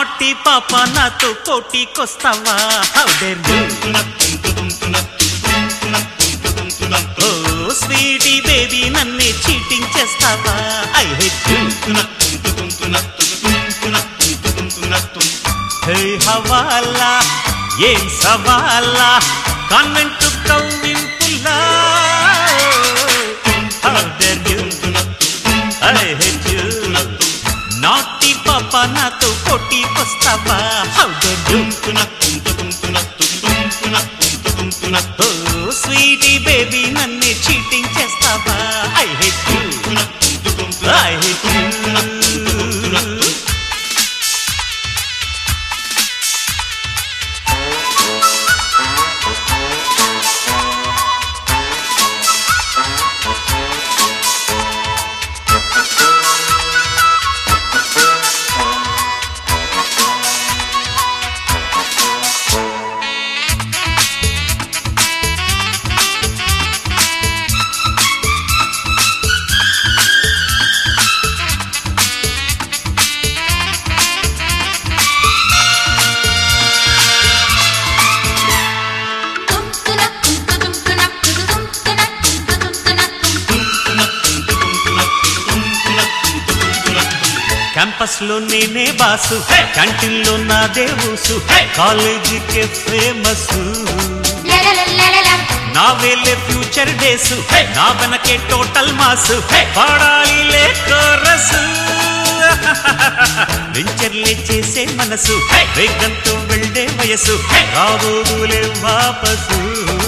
నాటి పాప నాతో పోటీకొస్తావా how dare you oh sweetie baby నన్నే చీటింగ్ చేస్తావా ఐ హేట్ యూ హే హవాలా ఏం సవాలా కాన్వెంట్ కవ్వింపుల్లా how dare you I hate you నాటి పాప నాతో పోటీకొస్తావా how dare you oh sweetie baby నన్నే చీటింగ్ చేస్తావా I hate you I hate you campus లో నేనే బాసు క్యాంటీన్ లో నా దేవూసు కాలేజీకే ఫేమస్ నా వేలే ఫ్యూచర్ డేస్ నా వెనకే టోటల్ మాస్ పాడాలి లే కోరస్ వెంచర్లే చేసే మనసు వేగంతో వెళ్ళే వయసు రాబోదులే వాపసు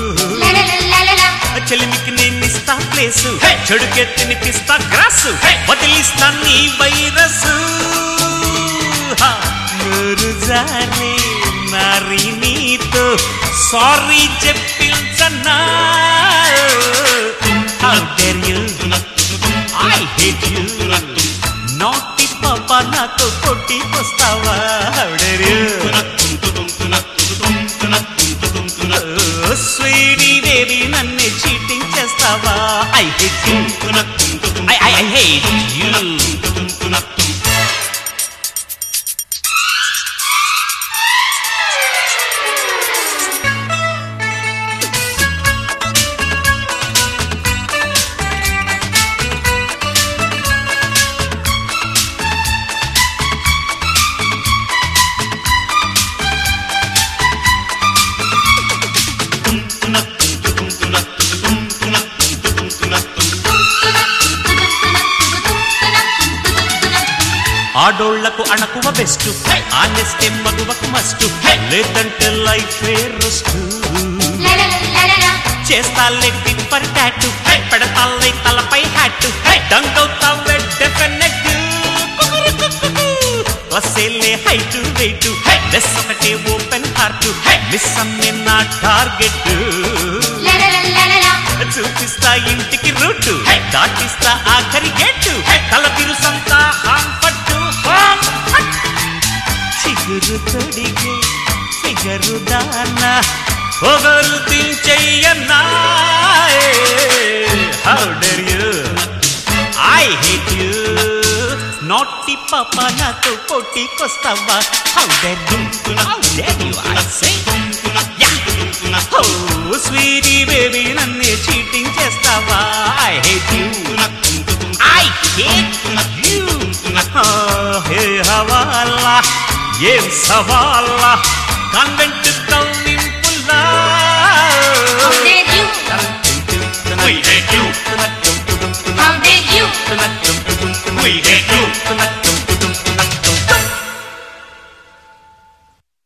చెలిమికి నేను ఇస్తా ప్లేసు చెడుకే తినిపిస్తా గ్రాస్ వదిలిస్తా నీ వైరస్ జానే నారి నీతో సారీ చెప్పించన్నా how dare you I hate you నాటి పాప నాతో కొట్టికొస్తావా how dare you sweetie baby నన్ను చీటింగ్ చేస్తావా I hate you I I I hate you ఆడోళ్లకు అణకువ బెస్ట్ ఆనెస్టే మగువకు మస్ట్ లేదంటే లైఫ్ రెస్ట్ చేస్తాలే టిప్పర్ టాటు పెడతాలే తలపై హ్యాట్ డంగవుతావే డెఫినెట్ వసేలే హైట్ వెయిట్ లెస్ ఒకటే ఓపెన్ హార్ట్ మిస్ అమ్మే నా టార్గెట్ చూపిస్తా ఇంటికి రూటు దాటిస్తా ఆఖరి గేటు తల తిరుసంతా హాం పట్టు హాం పట్. చిగురు తొడిగే ఫిగరు దాన పొగరు దించెయ్యన్నా how dare you I hate you నాటి పాప నాతో పోటీకొస్తావా how dare you how dare you I say oh sweetie baby నన్నే చీటింగ్ చేస్తావా I hate you I hate you hey హవాలా ఏం సవాలా కాన్వెంట్